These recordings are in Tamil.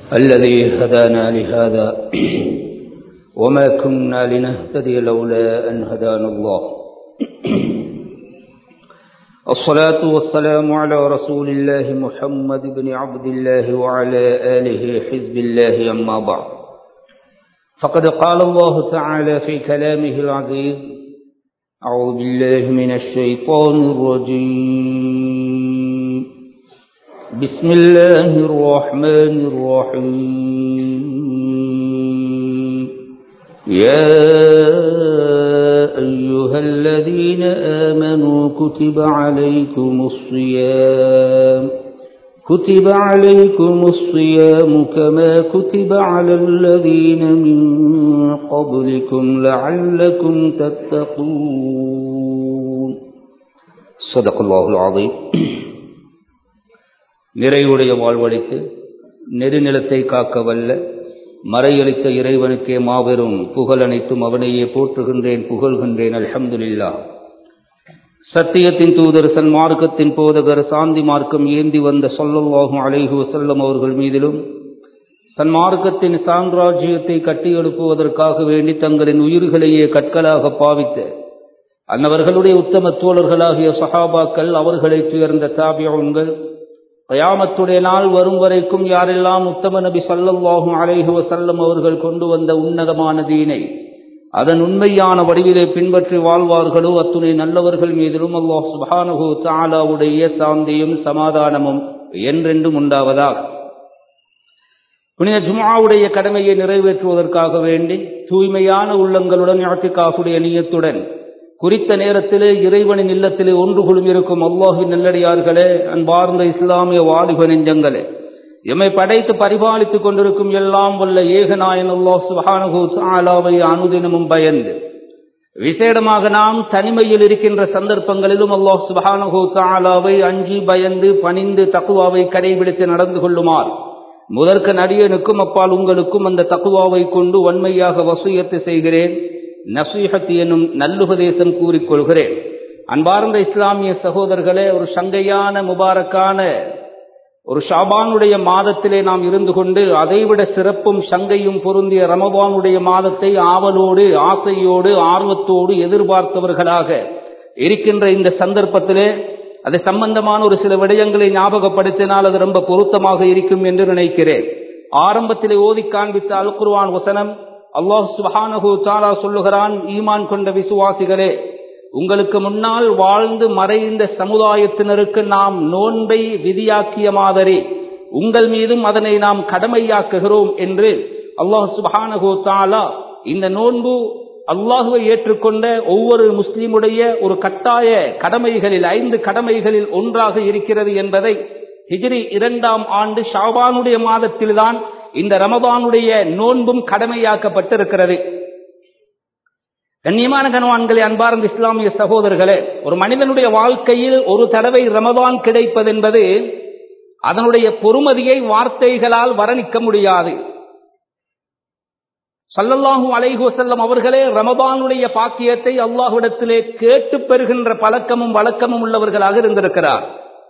الذي هدانا لهذا وما كنا لنهتدي لولا أن هدانا الله الصلاة والسلام على رسول الله محمد بن عبد الله وعلى آله حزب الله أما بعد فقد قال الله تعالى في كلامه العزيز أعوذ بالله من الشيطان الرجيم بسم الله الرحمن الرحيم يا أيها الذين آمنوا كتب عليكم الصيام كتب عليكم الصيام كما كتب على الذين من قبلكم لعلكم تتقون صدق الله العظيم நிறைவுடைய வாழ்வழித்து நெருநிலத்தை காக்க வல்ல மறையளித்த இறைவனுக்கே மாபெரும் புகழ் அனைத்தும் அவனையே போற்றுகின்றேன் புகழ்கின்றேன் அல்ஹம்துலில்லா சத்தியத்தின் தூதர் சன்மார்க்கத்தின் போதகர் சாந்தி மார்க்கம் ஏந்தி வந்த சொல்லல்லாகும் அலைஹு வசல்லம் அவர்கள் மீதிலும் சன்மார்க்கத்தின் சாம்ராஜ்யத்தை கட்டியெழுப்புவதற்காக வேண்டி தங்களின் உயிர்களையே கற்களாக பாவித்த அன்னவர்களுடைய உத்தம தோழர்களாகிய சஹாபாக்கள் அவர்களை துயர்ந்த தாபியங்கள் கயாமத்துடைய நாள் வரும் வரைக்கும் யாரெல்லாம் உத்தம நபி சல்லல்லாஹும் அலைஹு வசல்லம் அவர்கள் கொண்டு வந்த உன்னதமான தீனை அதன் உண்மையான வடிவிலே பின்பற்றி வாழ்வார்களோ அத்துணை நல்லவர்கள் மீதிலும் அல்லாஹ் சுபானகு தாலாவுடைய சாந்தியும் சமாதானமும் என்றென்றும் உண்டாவதாக புனித ஜுமாவுடைய கடமையை நிறைவேற்றுவதற்காக வேண்டி தூய்மையான உள்ளங்களுடன் யாத்திக்காகுடைய நீயத்துடன் குறித்த நேரத்திலே இறைவனின் இல்லத்திலே ஒன்று குழும் இருக்கும் அல்லாஹின் நல்லடியார்களே அன்பார்ந்த இஸ்லாமிய வாலிப நெஞ்சங்களே எம்மை படைத்து பரிபாலித்துக் கொண்டிருக்கும் எல்லாம் வல்ல ஏகநாயன் அல்லாஹ் சுஹானு ஆலாவை அனுதினமும் பயந்து விசேடமாக நாம் தனிமையில் இருக்கின்ற சந்தர்ப்பங்களிலும் அல்லாஹ் சுபஹானஹு தாலாவை அஞ்சி பயந்து பணிந்து தக்குவாவை கடைபிடித்து நடந்து கொள்ளுமாறு முதற்க நடிகனுக்கும் அப்பால் உங்களுக்கும் அந்த தக்குவாவை கொண்டு வன்மையாக வசூயத்து செய்கிறேன் நசீஹத் எனும் நல்லுபதேசம் கூறிக்கொள்கிறேன் அன்பார்ந்த இஸ்லாமிய சகோதரர்களே ஒரு சங்கையான முபாரக்கான ஒரு ஷாபானுடைய மாதத்திலே நாம் இருந்து கொண்டு அதைவிட சிறப்பும் சங்கையும் பொருந்திய ரமபானுடைய மாதத்தை ஆவலோடு ஆசையோடு ஆர்வத்தோடு எதிர்பார்த்தவர்களாக இருக்கின்ற இந்த சந்தர்ப்பத்திலே அது சம்பந்தமான ஒரு சில விடயங்களை ஞாபகப்படுத்தினால் அது ரொம்ப பொருத்தமாக இருக்கும் என்று நினைக்கிறேன் ஆரம்பத்திலே ஓதி காண்பித்த அல்குர்வான் வசனம் அல்லாஹ் சுபஹானஹு தாலா சொல்லுகிறான் ஈமான் கொண்ட விசுவாசிகளே உங்களுக்கு முன்னால் வாழ்ந்து மறைந்த சமுதாயத்தினருக்கு நாம் நோன்பை விதியாக்கிய மாதிரி உங்கள் மீதும் அதனை நாம் கடமையாக்குகிறோம் என்று அல்லாஹ் சுபஹானஹு தாலா இந்த நோன்பு அல்லாஹுவை ஏற்றுக்கொண்ட ஒவ்வொரு முஸ்லீமுடைய ஒரு கட்டாய கடமைகளில் ஐந்து கடமைகளில் ஒன்றாக இருக்கிறது என்பதை ஹிஜ்ரி இரண்டாம் ஆண்டு ஷாபானுடைய மாதத்தில்தான் இந்த ரமபானுடைய நோன்பும் கடமையாக்கப்பட்டிருக்கிறது கண்ணியமான கனவான்களே அன்பார்ந்த இஸ்லாமிய சகோதரர்களே ஒரு மனிதனுடைய வாழ்க்கையில் ஒரு தடவை ரமபான் கிடைப்பதென்பது அதனுடைய பொறுமதியை வார்த்தைகளால் வர்ணிக்க முடியாது சல்லல்லாஹு அலைஹு செல்லம் அவர்களே ரமபானுடைய பாக்கியத்தை அல்லாஹுடத்திலே கேட்டு பெறுகின்ற பழக்கமும் வழக்கமும் உள்ளவர்களாக இருந்திருக்கிறார்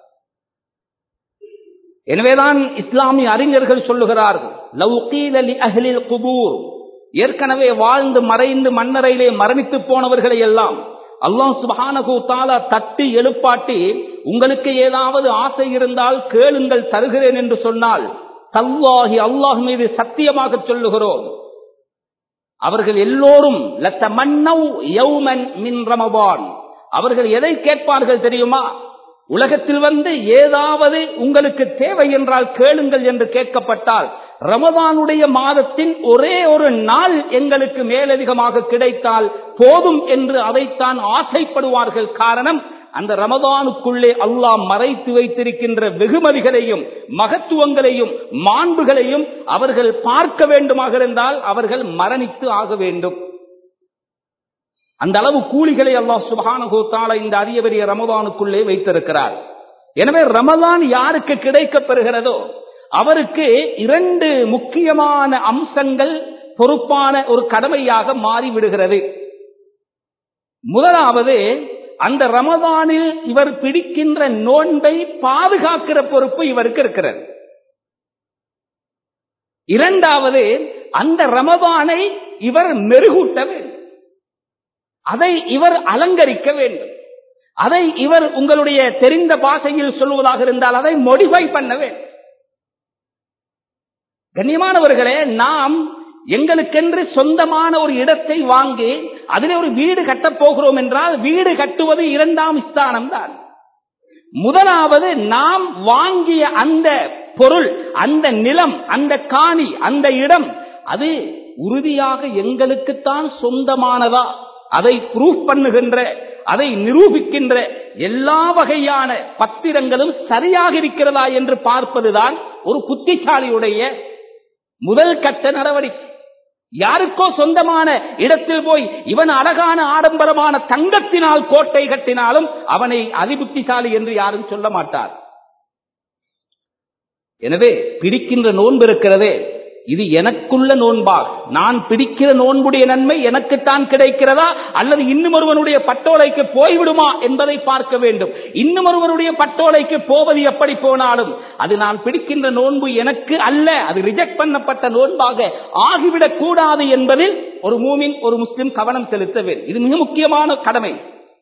எனவேதான் இஸ்லாமிய அறிஞர்கள் சொல்லுகிறார்கள் குபூர் ஏற்கனவே வாழ்ந்து மறைந்து மன்னரையிலே மரணித்து போனவர்களை எல்லாம் அல்லாஹ் சுபானகு தாலா தட்டி எழுப்பாட்டி உங்களுக்கு ஏதாவது ஆசை இருந்தால் கேளுங்கள் தருகிறேன் என்று சொன்னால் தல்லாஹி அல்லாஹ் மீது சத்தியமாக சொல்லுகிறோம் அவர்கள் எல்லோரும் லத்த மன்னவ் யௌமன் மின் ரமபான் அவர்கள் எதை கேட்பார்கள் தெரியுமா உலகத்தில் வந்து ஏதாவது உங்களுக்கு தேவை என்றால் கேளுங்கள் என்று கேட்கப்பட்டால் ரமதானுடைய மாதத்தின் ஒரே ஒரு நாள் எங்களுக்கு மேலதிகமாக கிடைத்தால் போதும் என்று அதைத்தான் ஆசைப்படுவார்கள் காரணம் அந்த ரமதானுக்குள்ளே அல்லாஹ் மறைத்து வைத்திருக்கின்ற வெகுமதிகளையும் மகத்துவங்களையும் மாண்புகளையும் அவர்கள் பார்க்க வேண்டுமாக இருந்தால் அவர்கள் மரணித்து ஆக வேண்டும் அந்த அளவு கூலிகளை அல்லாஹ் சுபானுகோத்தால இந்த அரிய பெரிய ரமதானுக்குள்ளே வைத்திருக்கிறார் எனவே ரமதான் யாருக்கு கிடைக்கப் பெறுகிறதோ அவருக்கு இரண்டு முக்கியமான அம்சங்கள் பொறுப்பான ஒரு கடமையாக மாறிவிடுகிறது முதலாவது அந்த ரமதானில் இவர் பிடிக்கின்ற நோன்பை பாதுகாக்கிற பொறுப்பு இவருக்கு இருக்கிறது இரண்டாவது அந்த ரமதானை இவர் மெருகூட்ட வேண்டும் அதை இவர் அலங்கரிக்க வேண்டும் அதை இவர் உங்களுடைய தெரிந்த பாஷையில் சொல்லுவதாக இருந்தால் அதை மொடிஃபை பண்ண வேண்டும் கண்ணியமானவர்களே நாம் எங்களுக்கென்று சொந்தமான ஒரு இடத்தை வாங்கி அதிலே ஒரு வீடு கட்டப் போகிறோம் என்றால் வீடு கட்டுவது இரண்டாம் ஸ்தானம் தான் முதலாவது நாம் வாங்கிய அந்த பொருள் அந்த நிலம் அந்த காணி அந்த இடம் அது உறுதியாக எங்களுக்குத்தான் சொந்தமானதா அதை ப்ரூஃப் பண்ணுகின்ற அதை நிரூபிக்கின்ற எல்லா வகையான பத்திரங்களும் சரியாக இருக்கிறதா என்று பார்ப்பதுதான் ஒரு புத்திசாலியுடைய முதல் கட்ட நடவடிக்கை யாருக்கோ சொந்தமான இடத்தில் போய் இவன் அழகான ஆடம்பரமான தங்கத்தினால் கோட்டை கட்டினாலும் அவனை அதிபுத்திசாலி என்று யாரும் சொல்ல மாட்டார் எனவே பிடிக்கின்ற நோன்பு இருக்கிறதே இது எனக்குள்ள நோன்பாக நான் பிடிக்கிற நோன்புடைய நன்மை எனக்குத்தான் கிடைக்கிறதா அல்லது இன்னும் ஒருவனுடைய பட்டோலைக்கு போய்விடுமா என்பதை பார்க்க வேண்டும் இன்னும் ஒருவருடைய பட்டோலைக்கு போவது எப்படி போனாலும் அது நான் பிடிக்கின்ற நோன்பு எனக்கு அல்ல அது ரிஜெக்ட் பண்ணப்பட்ட நோன்பாக ஆகிவிடக் கூடாது என்பதில் ஒரு மூமின் ஒரு முஸ்லிம் கவனம் செலுத்த வேண்டும் இது மிக முக்கியமான கடமை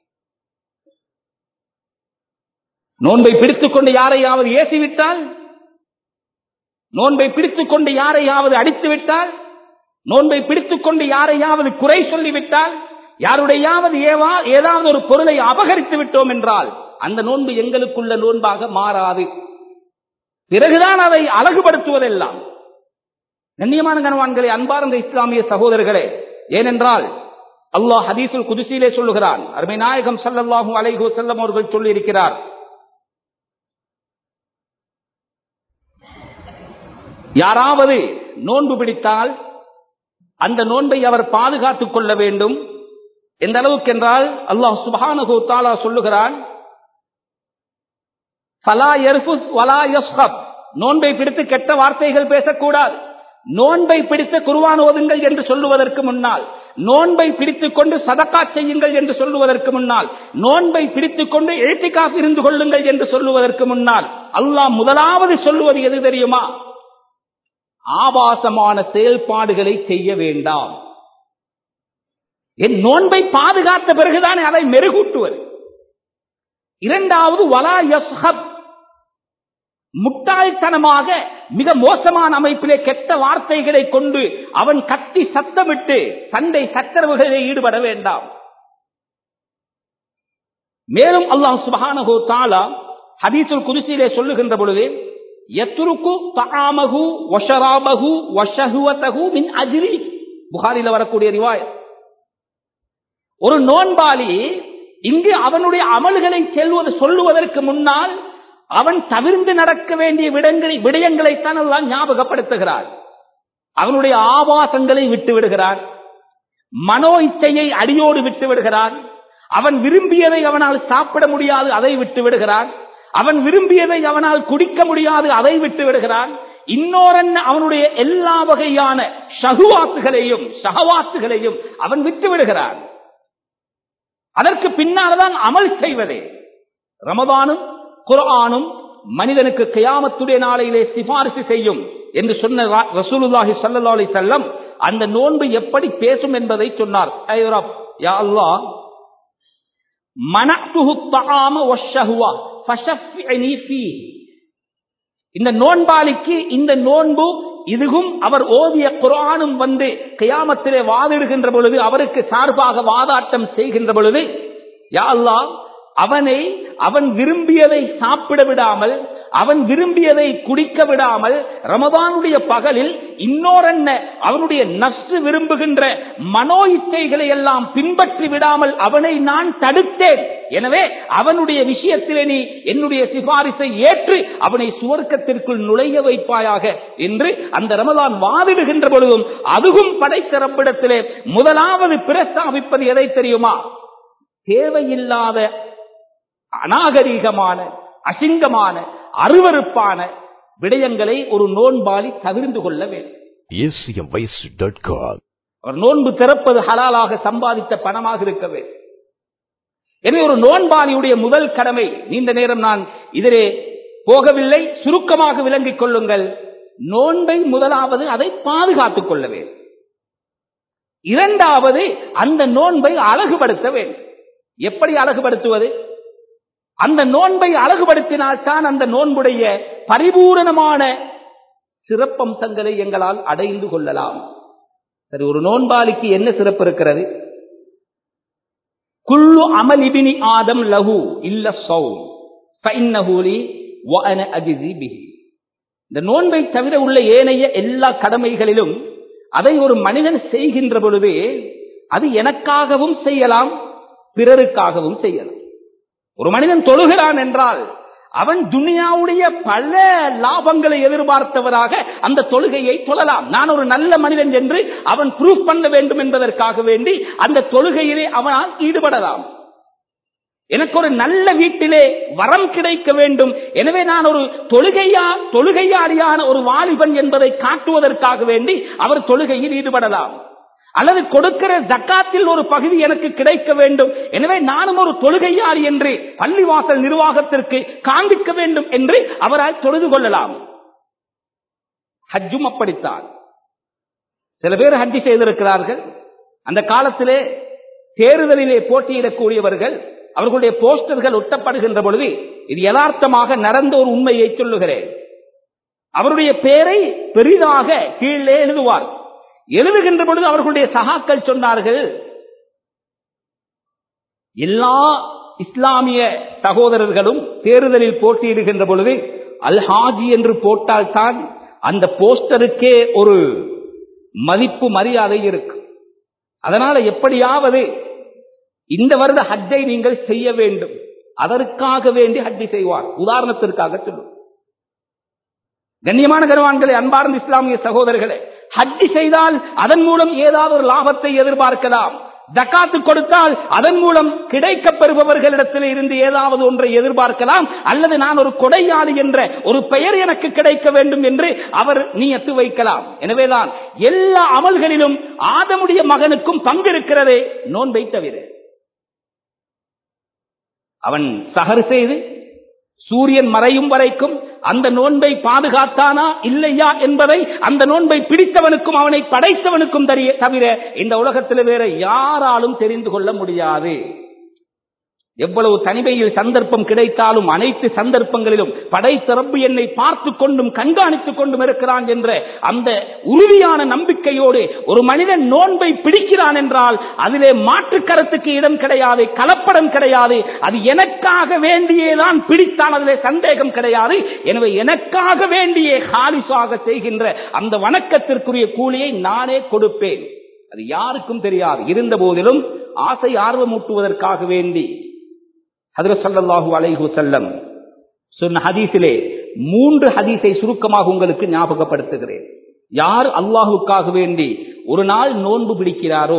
நோன்பை பிடித்துக் கொண்டு யாரையாவது ஏசிவிட்டால் நோன்பை பிடித்துக் கொண்டு யாரையாவது அடித்து விட்டால் நோன்பை பிடித்துக் கொண்டு யாரையாவது குறை சொல்லிவிட்டால் யாருடையாவது ஏவா ஏதாவது ஒரு பொருளை அபகரித்து விட்டோம் என்றால் அந்த நோன்பு எங்களுக்குள்ள நோன்பாக மாறாது பிறகுதான் அதை அழகுபடுத்துவதெல்லாம் கண்ணியமான கனவான்களே அன்பார்ந்த இஸ்லாமிய சகோதரர்களே ஏனென்றால் அல்லாஹ் ஹதீசுல் குதிசியிலே சொல்லுகிறான் அருமை நாயகம் சல்லல்லாஹு அலைஹு செல்லம் அவர்கள் சொல்லி இருக்கிறார் யாராவது நோன்பு பிடித்தால் அந்த நோன்பை அவர் பாதுகாத்துக் கொள்ள வேண்டும் எந்த அளவுக்கு என்றால் அல்லாஹ் சுபானு தாலா சொல்லுகிறான் நோன்பை பிடித்து கெட்ட வார்த்தைகள் பேசக்கூடாது நோன்பை பிடித்து குருவான் ஓதுங்கள் என்று சொல்லுவதற்கு முன்னால் நோன்பை பிடித்துக் கொண்டு சதக்கா செய்யுங்கள் என்று சொல்லுவதற்கு முன்னால் நோன்பை பிடித்துக் கொண்டு எழுத்திக்காக இருந்து கொள்ளுங்கள் என்று சொல்லுவதற்கு முன்னால் அல்லாஹ் முதலாவது சொல்லுவது எது தெரியுமா ஆபாசமான செயல்பாடுகளை செய்ய வேண்டாம் என் நோன்பை பாதுகாத்த பிறகுதான் அதை மெருகூட்டுவது இரண்டாவது வலா யஸ்ஹப் முட்டாள்தனமாக மிக மோசமான அமைப்பிலே கெட்ட வார்த்தைகளை கொண்டு அவன் கத்தி சத்தமிட்டு சண்டை சச்சரவுகளிலே ஈடுபட வேண்டாம் மேலும் அல்லாஹ் சுபஹானஹு தாலா ஹதீசுல் குதிசியிலே சொல்லுகின்ற பொழுது எத்துருக்கு தகாமகு வஷராபகு வஷகுவதகு மின் அஜிரி புகாரில வரக்கூடிய ரிவாய் ஒரு நோன்பாளி இங்கு அவனுடைய அமல்களை செல்வது சொல்லுவதற்கு முன்னால் அவன் தவிர்ந்து நடக்க வேண்டிய விடங்களை விடயங்களைத்தான் எல்லாம் ஞாபகப்படுத்துகிறார் அவனுடைய ஆபாசங்களை விட்டு விடுகிறான் மனோ இச்சையை அடியோடு விட்டு விடுகிறான் அவன் விரும்பியதை அவனால் சாப்பிட முடியாது அதை விட்டு விடுகிறான் அவன் விரும்பியதை அவனால் குடிக்க முடியாது அதை விட்டு விடுகிறான் இன்னொரன் அவனுடைய எல்லா வகையான ஷகுவாத்துகளையும் ஷகவாத்துகளையும் அவன் விட்டு விடுகிறான் அதற்கு பின்னால்தான் அமல் செய்வதே ரமதானும் குரானும் மனிதனுக்கு கியாமத்துடைய நாளையிலே சிபாரிசு செய்யும் என்று சொன்ன ரசூலுல்லாஹி ஸல்லல்லாஹு அலைஹி வஸல்லம் அந்த நோன்பு எப்படி பேசும் என்பதை சொன்னார் ஐ ரப் யா அல்லாஹ் மனத்துஹு தஆம வஷ்ஷஹ்வா ஃபஷஃபினி ஃபீ இந்த நோன்பாளிக்கு இந்த நோன்பு இதுவும் அவர் ஓதிய குரானும் வந்து கியாமத்திலே வாதிடுகின்ற பொழுது அவருக்கு சார்பாக வாதாட்டம் செய்கின்ற பொழுது யா அல்லாஹ் அவனை அவன் விரும்பியதை சாப்பிட விடாமல் அவன் விரும்பியதை குடிக்க விடாமல் ரமதானுடைய பகலில் இன்னோரென்ன அவனுடைய நஷ்டு விரும்புகின்ற மனோ இச்சைகளை எல்லாம் பின்பற்றி விடாமல் அவனை நான் தடுத்தேன் எனவே அவனுடைய விஷயத்திலே நீ என்னுடைய சிபாரிசை ஏற்று அவனை சுவர்க்கத்திற்குள் நுழைய வைப்பாயாக என்று அந்த ரமதான் வாதிடுகின்ற பொழுதும் அதுவும் படைத்த ரப்பிடத்திலே முதலாவது பிரஸ்தாபிப்பது எதை தெரியுமா தேவையில்லாத அநாகரீகமான அசிங்கமான அருவருப்பான விடயங்களை ஒரு நோன்பாளி தவிர்ந்து கொள்ள வேண்டும் acmvoice.com அவர் நோன்பு திறப்பது ஹலாலாக சம்பாதித்த பணமாக இருக்க வேண்டும் எனவே ஒரு நோன்பாளியுடைய முதல் கடமை நீண்ட நேரம் நான் இதிலே போகவில்லை சுருக்கமாக விளங்கிக் கொள்ளுங்கள் நோன்பை முதலாவது அதை பாதுகாத்துக் கொள்ள வேண்டும் இரண்டாவது அந்த நோன்பை அழகுபடுத்த வேண்டும் எப்படி அழகுபடுத்துவது அந்த நோன்பை அழகுபடுத்தினால்தான் அந்த நோன்புடைய பரிபூரணமான சிறப்பம்சங்களை எங்களால் அடைந்து கொள்ளலாம் சரி ஒரு நோன்பாளிக்கு என்ன சிறப்பு இருக்கிறது குல்லு அமல் இபினி ஆதம் லஹு இல்ல சௌம் ஃபைன்னஹூலி வஅன அஜிஸி பிஹி இந்த நோன்பை தவிர உள்ள ஏனைய எல்லா கடமைகளிலும் அதை ஒரு மனிதன் செய்கின்ற பொழுது அது எனக்காகவும் செய்யலாம் பிறருக்காகவும் செய்யலாம் ஒரு மனிதன் தொழுகிறான் என்றால் அவன் துனியாவுடைய பல லாபங்களை எதிர்பார்த்தவராக அந்த தொழுகையை தொழலாம் நான் ஒரு நல்ல மனிதன் என்று அவன் ப்ரூஃப் பண்ண வேண்டும் என்பதற்காக வேண்டி அந்த தொழுகையிலே அவனால் ஈடுபடலாம் எனக்கு ஒரு நல்ல வீட்டிலே வரம் கிடைக்க வேண்டும் எனவே நான் ஒரு தொழுகையா தொழுகையாளியான ஒரு வாலிபன் என்பதை காட்டுவதற்காக வேண்டி அவர் தொழுகையில் ஈடுபடலாம் அல்லது கொடுக்கிற ஜக்காத்தில் ஒரு பகுதி எனக்கு கிடைக்க வேண்டும் எனவே நானும் ஒரு தொழுகையாளி என்று பள்ளிவாசல் நிர்வாகத்திற்கு காண்பிக்க வேண்டும் என்று அவரால் தொழுது கொள்ளலாம் ஹஜ்ஜும் அப்படித்தான் சில பேர் ஹஜ்ஜி செய்திருக்கிறார்கள் அந்த காலத்திலே தேர்தலிலே போட்டியிடக்கூடியவர்கள் அவர்களுடைய போஸ்டர்கள் ஒட்டப்படுகின்ற பொழுது இது யதார்த்தமாக நடந்த ஒரு உண்மையை சொல்லுகிறேன் அவருடைய பெயரை பெரிதாக கீழே எழுதுவார் எழுதுகின்ற பொழுது அவர்களுடைய சகாக்கள் சொன்னார்கள் எல்லா இஸ்லாமிய சகோதரர்களும் தேர்தலில் போட்டியிடுகின்ற பொழுது அல்ஹாஜி என்று போட்டால்தான் அந்த போஸ்டருக்கே ஒரு மதிப்பு மரியாதை இருக்கு அதனால எப்படியாவது இந்த வருட ஹஜ்ஜை நீங்கள் செய்ய வேண்டும் அதற்காக வேண்டி ஹஜ்ஜை செய்வார் உதாரணத்திற்காக சொல்லும் கண்ணியமான கருவான்களே அன்பார்ந்த இஸ்லாமிய சகோதரர்களே ஹஜ்ஜி செய்தால் அதன் மூலம் ஏதாவது ஒரு லாபத்தை எதிர்பார்க்கலாம் ஜக்காத்து கொடுத்தால் அதன் மூலம் கிடைக்க பெறுபவர்களிடத்தில் இருந்து ஏதாவது ஒன்றை எதிர்பார்க்கலாம் அல்லது நான் ஒரு கொடையாளி என்ற ஒரு பெயர் எனக்கு கிடைக்க வேண்டும் என்று அவர் நீயத்து வைக்கலாம் எனவேதான் எல்லா அமல்களிலும் ஆதமுடைய மகனுக்கும் பங்கு இருக்கிறதே நோன்பை தவிர அவன் சகர் செய்து சூரியன் மறையும் வரைக்கும் அந்த நோன்பை பாதுகாத்தானா இல்லையா என்பதை அந்த நோன்பை பிடித்தவனுக்கும் அவனை படைத்தவனுக்கும் தெரிய தவிர இந்த உலகத்தில் வேற யாராலும் தெரிந்து கொள்ள முடியாது எவ்வளவு தனிமையில் சந்தர்ப்பம் கிடைத்தாலும் அனைத்து சந்தர்ப்பங்களிலும் படைத்தரப்பு என்னை பார்த்து கொண்டும் கண்காணித்துக் கொண்டும் இருக்கிறான் என்ற அந்த உறுதியான நம்பிக்கையோடு ஒரு மனிதன் நோன்பை பிடிக்கிறான் என்றால் அதிலே மாற்று கருத்துக்கு இடம் கிடையாது கலப்படம் கிடையாது அது எனக்காக வேண்டியேதான் பிடித்தான் அதிலே சந்தேகம் கிடையாது எனவே எனக்காக வேண்டியே ஹாலிசாக செய்கின்ற அந்த வணக்கத்திற்குரிய கூலியை நானே கொடுப்பேன் அது யாருக்கும் தெரியாது இருந்த போதிலும் ஆசை ஆர்வமூட்டுவதற்காக வேண்டி ஹதரத் ஸல்லல்லாஹு அலைஹி வஸல்லம் சொன்ன ஹதீஸிலே மூன்று ஹதீஸை சுருக்கமாக உங்களுக்கு ஞாபகப்படுத்துகிறேன் யார் அல்லாஹுக்காக வேண்டி ஒரு நாள் நோன்பு பிடிக்கிறாரோ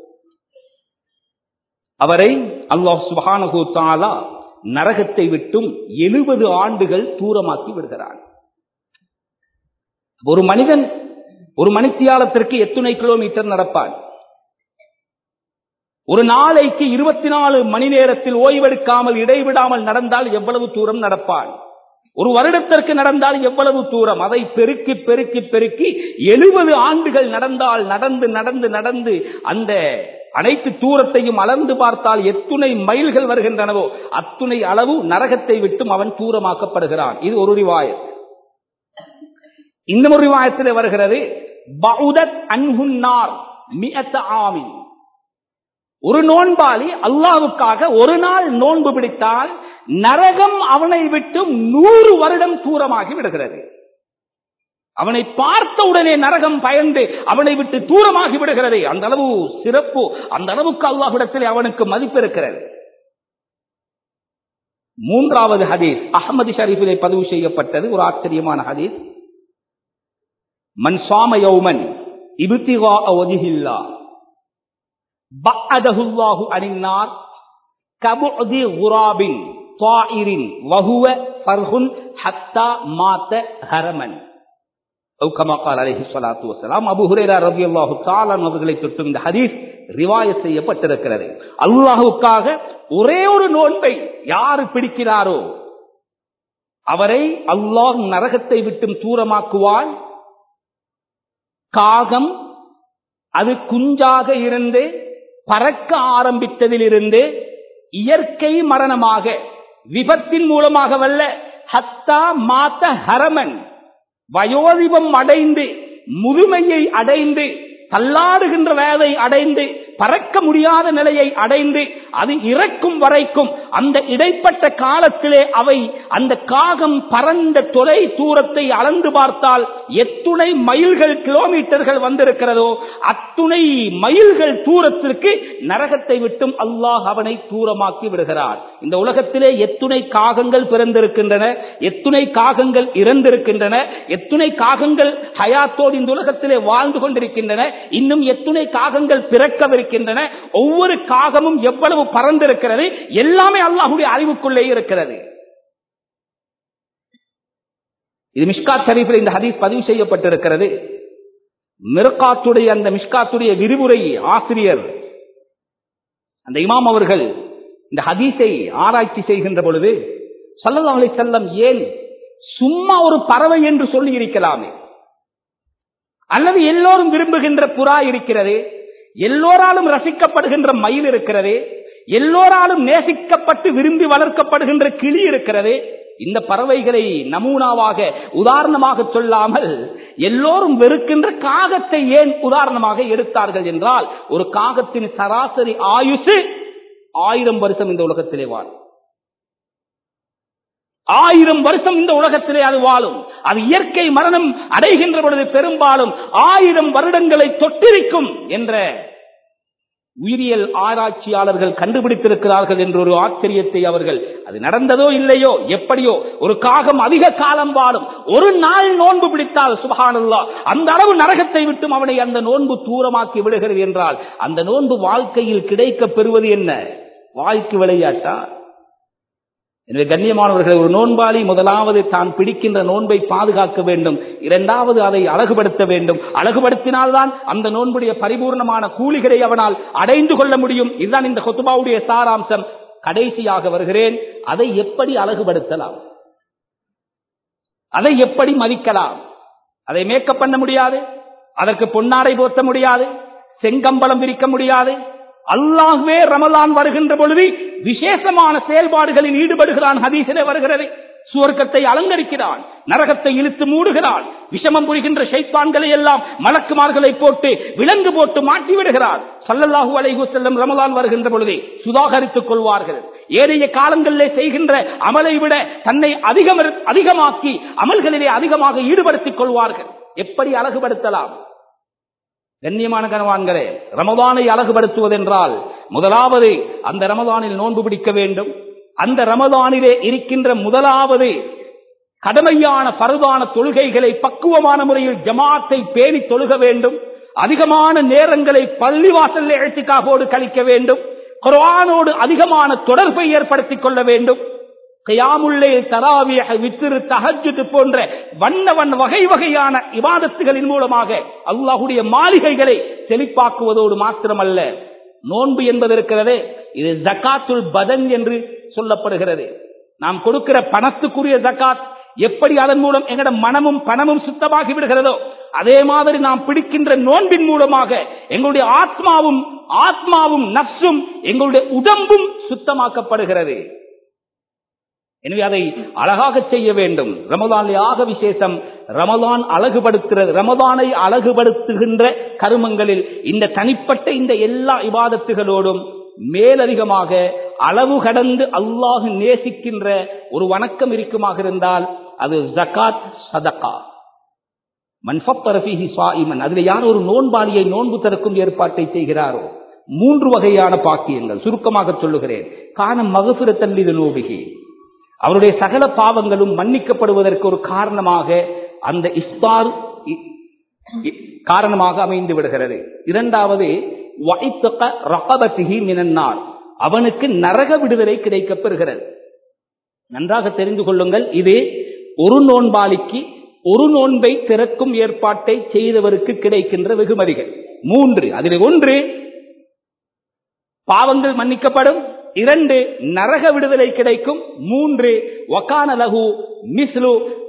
அவரை அல்லாஹ் சுப்ஹானஹு தஆலா நரகத்தை விட்டும் எழுபது ஆண்டுகள் தூரமாக்கி விடுகிறான் ஒரு மனிதன் ஒரு மணித்தியாலத்திற்கு எத்தனை கிலோமீட்டர் நடப்பான் ஒரு நாளைக்கு இருபத்தி நாலு மணி நேரத்தில் ஓய்வெடுக்காமல் இடைவிடாமல் நடந்தால் எவ்வளவு தூரம் நடப்பான் ஒரு வருடத்திற்கு நடந்தால் எவ்வளவு தூரம் அதை பெருக்கி பெருக்கி பெருக்கி எழுபது ஆண்டுகள் நடந்தால் நடந்து நடந்து நடந்து அந்த அனைத்து தூரத்தையும் அளந்து பார்த்தால் எத்துணை மைல்கள் வருகின்றனவோ அத்துணை அளவு நரகத்தை விட்டும் அவன் தூரமாக்கப்படுகிறான் இது ஒரு ரிவாயத் இன்னும் ஒரு ரிவாயத்திலே வருகிறது பவுதத் அன்ஹுன்னார் மியத்த ஆமின் ஒரு நோன்பாளி அல்லாவுக்காக ஒரு நாள் நோன்பு பிடித்தால் நரகம் அவனை விட்டு நூறு வருடம் தூரமாகி விடுகிறது அவனை பார்த்த உடனே நரகம் பயந்து அவனை விட்டு தூரமாகி விடுகிறது அந்த அளவு சிறப்பு அந்த அளவுக்கு அல்லாஹ்விடத்தில் அவனுக்கு மதிப்பு இருக்கிறது மூன்றாவது ஹதீஸ் அகமது ஷரீஃபிலே பதிவு செய்யப்பட்டது ஒரு ஆச்சரியமான ஹதீஸ் மன் சாம யௌமன் இபுத்திகா ஒதிகில்லா بعده الله عن النار كبعد غراب طائر وهو فرخ حتى مات هرما أو كما قال عليه الصلاة والسلام அபு ஹுரேரா ரலியல்லாஹு தஆலா அவர்களை தொட்டு இந்த ஹதீஸ் ரிவாயத் செய்யப்பட்டிருக்கிறது அல்லாஹ்வுக்காக ஒரே ஒரு நோன்பை யார் பிடிக்கிறாரோ அவரை அல்லாஹ் நரகத்தை விட்டும் தூரமாக்குவான் காகம் அது குஞ்சாக இருந்து பறக்க ஆரம்பித்ததிலிருந்து இயற்கை மரணமாக விபத்தின் மூலமாகவல்ல ஹத்தா மாத்த ஹரமன் வயோதிபம் அடைந்து முதுமையை அடைந்து தள்ளாடுகின்ற வேலை அடைந்து பறக்க முடியாத நிலையை அடைந்து அது இறக்கும் வரைக்கும் அந்த இடைப்பட்ட காலத்திலே அவை அந்த காகம் பறந்த தொலை தூரத்தை அளந்து பார்த்தால் எத்துணை மைல்கள் கிலோமீட்டர்கள் வந்திருக்கிறதோ அத்துணை மைல்கள் தூரத்திற்கு நரகத்தை விட்டும் அல்லாஹ் அவனை தூரமாக்கி விடுகிறார் இந்த உலகத்திலே எத்துணை காகங்கள் பிறந்திருக்கின்றன எத்துணை காகங்கள் இறந்திருக்கின்றன எத்துணை காகங்கள் ஹயாத்தோடு இந்த உலகத்திலே வாழ்ந்து கொண்டிருக்கின்றன இன்னும் எத்துணை காகங்கள் பிறக்கவிருக்கின்றன ஒவ்வொரு காகமும் எவ்வளவு பறந்திருக்கிறது எல்லாமே அல்லாஹுடைய அறிவுக்குள்ளே இருக்கிறது இது மிஷ்காத் ஷரீஃபில் இந்த ஹதீஸ் பதிவு செய்யப்பட்டிருக்கிறது மிர்காத்துடைய அந்த மிஷ்காத்துடைய விரிவுரை ஆசிரியர் அந்த இமாம் அவர்கள் இந்த ஹதீஸை ஆராய்ச்சி செய்கின்ற பொழுது சல்லல்லா அலி செல்லம் ஏன் சும்மா ஒரு பறவை என்று சொல்லி இருக்கலாமே அல்லது எல்லோரும் விரும்புகின்ற புறா இருக்கிறது எல்லோராலும் ரசிக்கப்படுகின்ற மயில் இருக்கிறது எல்லோராலும் நேசிக்கப்பட்டு விரும்பி வளர்க்கப்படுகின்ற கிளி இருக்கிறது இந்த பறவைகளை நமூனாவாக உதாரணமாக சொல்லாமல் எல்லோரும் வெறுக்கின்ற காகத்தை ஏன் உதாரணமாக எடுத்தார்கள் என்றால் ஒரு காகத்தின் சராசரி ஆயுசு ஆயிரம் வருஷம் இந்த உலகத்திலே வாழும் ஆயிரம் வருஷம் இந்த உலகத்திலே அது வாழும் அது இயற்கை மரணம் அடைகின்ற பொழுது பெரும்பாலும் ஆயிரம் வருடங்களை தொட்டிருக்கும் என்ற உயிரியல் ஆராய்ச்சியாளர்கள் கண்டுபிடித்திருக்கிறார்கள் என்ற ஒரு ஆச்சரியத்தை அவர்கள் அது நடந்ததோ இல்லையோ எப்படியோ ஒரு காகம் அதிக காலம் வாழும் ஒரு நாள் நோன்பு பிடித்தால் சுபகானல்லா அந்த அளவு நரகத்தை விட்டும் அவனை அந்த நோன்பு தூரமாக்கி விடுகிறது என்றால் அந்த நோன்பு வாழ்க்கையில் கிடைக்க பெறுவது என்ன வாழ்க்கை விளையாட்டா எனவே கண்ணியமானவர்கள் ஒரு நோன்பாளி முதலாவது தான் பிடிக்கின்ற நோன்பை பாதுகாக்க வேண்டும் இரண்டாவது அதை அழகுபடுத்த வேண்டும் அழகுபடுத்தினால்தான் அந்த நோன்புடைய பரிபூர்ணமான கூலிகளை அவனால் அடைந்து கொள்ள முடியும் இதுதான் இந்த கொத்துபாவுடைய சாராம்சம் கடைசியாக வருகிறேன் அதை எப்படி அழகுபடுத்தலாம் அதை எப்படி மதிக்கலாம் அதை மேக்கப் பண்ண முடியாது அதற்கு பொன்னாடை போர்த்த முடியாது செங்கம்பளம் விரிக்க முடியாது அல்லாஹ்வே ரமலான் வருகின்ற பொழுது விசேஷமான செயல்பாடுகளில் ஈடுபடுகிறான் ஹதீசிலே வருகிறது சுவர்க்கத்தை அலங்கரிக்கிறான் நரகத்தை இழுத்து மூடுகிறான் விஷமம் புரிகின்ற ஷைத்தான்களை எல்லாம் மலக்குமார்களை போட்டு விலங்கு போட்டு மாட்டி விடுகிறார் சல்லல்லாஹு அலைஹு செல்லம் ரமலான் வருகின்ற பொழுது சுதாகரித்துக் கொள்வார்கள் ஏனைய காலங்களிலே செய்கின்ற அமலை விட தன்னை அதிகம் அதிகமாக்கி அமல்களிலே அதிகமாக ஈடுபடுத்திக் கொள்வார்கள் எப்படி அழகுபடுத்தலாம் கண்ணியமான கனவான்களே ரமதானை அழகுபடுத்துவதென்றால் முதலாவது அந்த ரமதானில் நோன்பு பிடிக்க வேண்டும் அந்த ரமதானிலே இருக்கின்ற முதலாவது கடமையான பருவான தொழுகைகளை பக்குவமான முறையில் ஜமாத்தை பேணி தொழுக வேண்டும் அதிகமான நேரங்களை பள்ளிவாசல் எழுச்சிக்காகோடு கழிக்க வேண்டும் குர்ஆனோடு அதிகமான தொடர்பை ஏற்படுத்திக் கொள்ள வேண்டும் கயாமுள்ளே தராவிய வித்திரு தஹஜுது போன்ற வண்ண வண்ண வகை வகையான இபாதத்துகளின் மூலமாக அல்லாஹுடைய மாளிகைகளை செழிப்பாக்குவதோடு மாத்திரமல்ல நோன்பு என்பது இருக்கிறதே இது ஜக்காத்துல் பதன் என்று சொல்லப்படுகிறது நாம் கொடுக்கிற பணத்துக்குரிய ஜக்காத் எப்படி அதன் மூலம் எங்கட மனமும் பணமும் சுத்தமாகி விடுகிறதோ அதே மாதிரி நாம் பிடிக்கின்ற நோன்பின் மூலமாக எங்களுடைய ஆத்மாவும் ஆத்மாவும் நப்சும் எங்களுடைய உடம்பும் சுத்தமாக்கப்படுகிறது எனவே அதை அழகாக செய்ய வேண்டும் ரமதான் ஆக விசேஷம் ரமதான் அழகுபடுத்துகிறது ரமதானை அழகுபடுத்துகின்ற கருமங்களில் இந்த தனிப்பட்ட இந்த எல்லா இபாதத்துகளோடும் மேலதிகமாக அளவு கடந்து அல்லாஹ் நேசிக்கின்ற ஒரு வணக்கம் இருக்குமாக இருந்தால் அது ஜகாத் சதகா மன்ஃபரபிஹி சாயிமன் அதுல யார் ஒரு நோன்பாளியை நோன்பு திறக்கும் ஏற்பாட்டை செய்கிறாரோ மூன்று வகையான பாக்கியங்கள் சுருக்கமாக சொல்லுகிறேன் காணம் மகசுரத்தல்லி நோபிகி அவருடைய சகல பாவங்களும் மன்னிக்கப்படுவதற்கு ஒரு காரணமாக அந்த இஸ்தார் காரணமாக அமைந்து விடுகிறது இரண்டாவது மினன்னார் அவனுக்கு நரக விடுதலை கிடைக்கப் பெறுகிறது நன்றாக தெரிந்து கொள்ளுங்கள் இது ஒரு நோன்பாளிக்கு ஒரு நோன்பை திறக்கும் ஏற்பாட்டை செய்தவருக்கு கிடைக்கின்ற வெகுமதிகள் மூன்று அதில் ஒன்று பாவங்கள் மன்னிக்கப்படும் இரண்டு நரக விடுதலை கிடைக்கும் மூன்று வக்கான லகு மிஸ்லு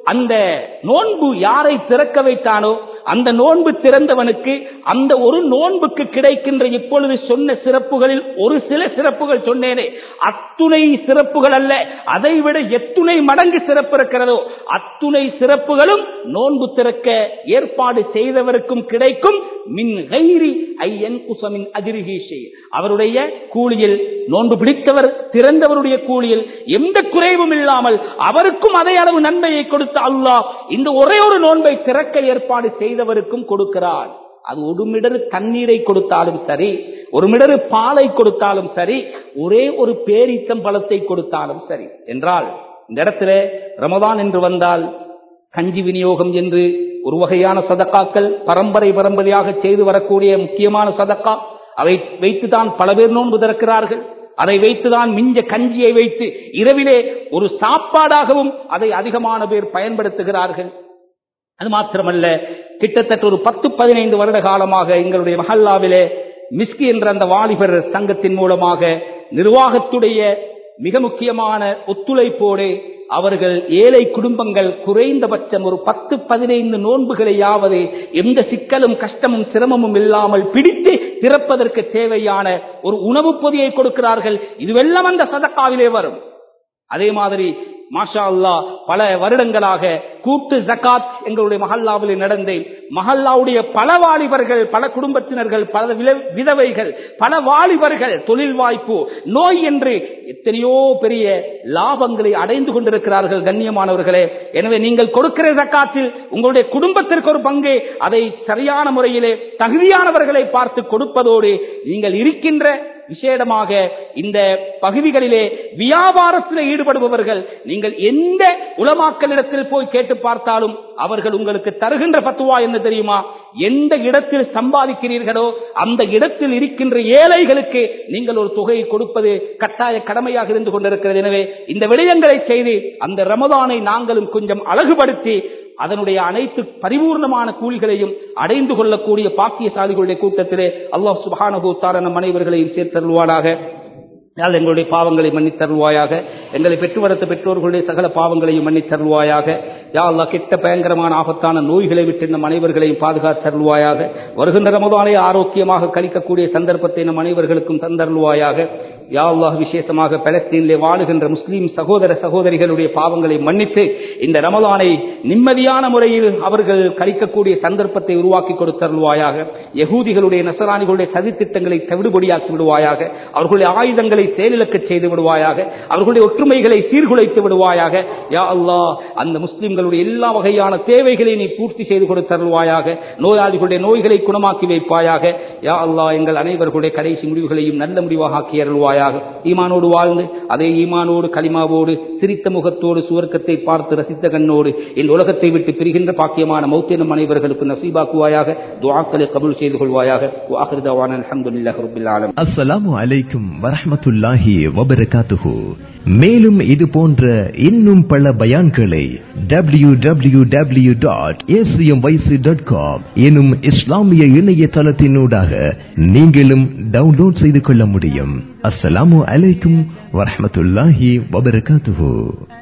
அந்த நோன்பு யாரை திறக்க வைத்தானோ அந்த நோன்பு திறந்தவனுக்கு அந்த ஒரு நோன்புக்கு கிடைக்கின்ற இப்பொழுது சொன்ன சிறப்புகளில் ஒரு சில சிறப்புகள் சொன்னேனே அத்துணை சிறப்புகள் அல்ல அதை விட எத்துணை மடங்கு சிறப்பு இருக்கிறதோ அத்துணை சிறப்புகளும் நோன்பு திறக்க ஏற்பாடு செய்தவருக்கும் கிடைக்கும் மின் கைரி ஐயன் குசமின் அதிர்கீஷை அவருடைய கூலியில் நோன்பு பிடித்தவர் திறந்தவருடைய கூலியில் எந்த குறைவும் இல்லாமல் அவருக்கும் அதே அளவு நன்மையை கொடுத்த அல்லாஹ் இந்த ஒரே ஒரு நோன்பை திறக்க ஏற்பாடு செய்தவருக்கும் கொடுக்கிறார் அது ஒரு மிடரு தண்ணீரை கொடுத்தாலும் சரி ஒரு மிடரு பாலை கொடுத்தாலும் சரி ஒரே ஒரு பேரித்தம் பழத்தை கொடுத்தாலும் சரி என்றால் இந்த இடத்துல ரமதான் என்று வந்தால் கஞ்சி விநியோகம் என்று ஒரு வகையான சதக்காக்கள் பரம்பரை பரம்பரையாக செய்து வரக்கூடிய முக்கியமான சதக்கா அதை வைத்துதான் பல பேர் நோன்பு திறக்கிறார்கள் அதை வைத்துதான் மிஞ்ச கஞ்சியை வைத்து இரவிலே ஒரு சாப்பாடாகவும் அதை அதிகமான பேர் பயன்படுத்துகிறார்கள் அது மாத்திரமல்ல கிட்டத்தட்ட ஒரு பத்து பதினைந்து வருட காலமாக எங்களுடைய மஹல்லாவிலே மிஸ்கி என்ற அந்த வாலிபர் சங்கத்தின் மூலமாக நிர்வாகத்துடைய மிக முக்கியமான ஒத்துழைப்போடு அவர்கள் ஏழை குடும்பங்கள் குறைந்தபட்சம் ஒரு பத்து பதினைந்து நோன்புகளையாவது எந்த சிக்கலும் கஷ்டமும் சிரமமும் இல்லாமல் பிடித்து திறப்பதற்கு தேவையான ஒரு உணவுப் பொதியை கொடுக்கிறார்கள் இதுவெல்லாம் அந்த சதக்காவிலே வரும் அதே மாதிரி மாஷா அல்லா பல வருடங்களாக கூட்டு ஜக்காத் எங்களுடைய மஹல்லாவில் நடந்து மஹல்லாவுடைய பல வாலிபர்கள் பல குடும்பத்தினர்கள் பல வில- விதவைகள் பல வாலிபர்கள் தொழில் வாய்ப்பு நோய் என்று எத்தனையோ பெரிய லாபங்களை அடைந்து கொண்டிருக்கிறார்கள் கண்ணியமானவர்களே எனவே நீங்கள் கொடுக்கிற ஜக்காத்தில் உங்களுடைய குடும்பத்திற்கு ஒரு பங்கு அதை சரியான முறையிலே தகுதியானவர்களை பார்த்து கொடுப்பதோடு நீங்கள் இருக்கின்ற விசேடமாக இந்த பகுதிகளிலே வியாபாரத்தில் ஈடுபடுபவர்கள் நீங்கள் எந்த உலமாக்களிடத்தில் போய் கேட்டு பார்த்தாலும் அவர்கள் உங்களுக்கு தருகின்ற பத்துவா என்ன தெரியுமா எந்த இடத்தில் சம்பாதிக்கிறீர்களோ அந்த இடத்தில் இருக்கின்ற ஏழைகளுக்கு நீங்கள் ஒரு தொகையை கொடுப்பது கட்டாய கடமையாக இருந்து கொண்டிருக்கிறது எனவே இந்த விடயங்களை செய்து அந்த ரமதானை நாங்களும் கொஞ்சம் அழகுபடுத்தி அதனுடைய அனைத்து பரிபூர்ணமான கூலிகளையும் அடைந்து கொள்ளக்கூடிய பாக்கியசாலிகளுடைய கூட்டத்திலே அல்லாஹ் சுபானபூ தார நம் அனைவர்களையும் சேர்த்தருள்வானாக யாழ் எங்களுடைய பாவங்களை மன்னித்தருள்வாயாக எங்களை பெற்று வளர்த்த பெற்றோர்களுடைய சகல பாவங்களையும் மன்னித்தருள்வாயாக யா அல்லாஹ் கிட்ட பயங்கரமான ஆபத்தான நோய்களை விட்டு நம் அனைவர்களையும் பாதுகாத்தருள்வாயாக வருகின்ற ரமதானை ஆரோக்கியமாக கழிக்கக்கூடிய சந்தர்ப்பத்தை நம் அனைவர்களுக்கும் தந்தருள்வாயாக யா அல்லாஹ் விசேஷமாக பலஸ்தீனிலே வாழுகின்ற முஸ்லீம் சகோதர சகோதரிகளுடைய பாவங்களை மன்னித்து இந்த ரமலானை நிம்மதியான முறையில் அவர்கள் கழிக்கக்கூடிய சந்தர்ப்பத்தை உருவாக்கி கொடுத்தருள்வாயாக யகூதிகளுடைய நசராணிகளுடைய சதித்திட்டங்களை தவிடுபடியாக்கி விடுவாயாக அவர்களுடைய ஆயுதங்களை செயலிழக்கச் செய்து விடுவாயாக அவர்களுடைய ஒற்றுமைகளை சீர்குலைத்து விடுவாயாக யா அல்லாஹ் அந்த முஸ்லிம்களுடைய எல்லா வகையான தேவைகளை நீ பூர்த்தி செய்து கொடுத்தருள்வாயாக நோயாளிகளுடைய நோய்களை குணமாக்கி வைப்பாயாக யா அல்லாஹ் எங்கள் அனைவர்களுடைய கடைசி முடிவுகளையும் நல்ல முடிவாக ஆக்கி அருள்வாயாக ஈமானோடு வாழ்ந்து அதே ஈமானோடு களிமாவோடு சிரித்த முகத்தோடு சுவர்க்கத்தை பார்த்து ரசித்த கண்ணோடு இந்த உலகத்தை விட்டு பிரிகின்ற பாக்கியமான மௌத்தினம் அனைவர்களுக்கு நசீபாக்குவாயாக துஆக்களை கபூல் செய்து கொள்வாயாக வாஹிருதவான அல்ஹம்துலில்லாஹி ரப்பில் ஆலமீன் அஸ்ஸலாமு அலைக்கும் வரஹ்மத்துல்லாஹி வபரகாத்துஹு மேலும் இது போன்ற இன்னும் பல பயான்களை W W W dot dot com எனும் இஸ்லாமிய இணையதளத்தினூடாக நீங்களும் டவுன்லோட் செய்து கொள்ள முடியும் அஸ்ஸலாமு அலைக்கும் வரஹ்மத்துல்லாஹி வபரகாத்துஹு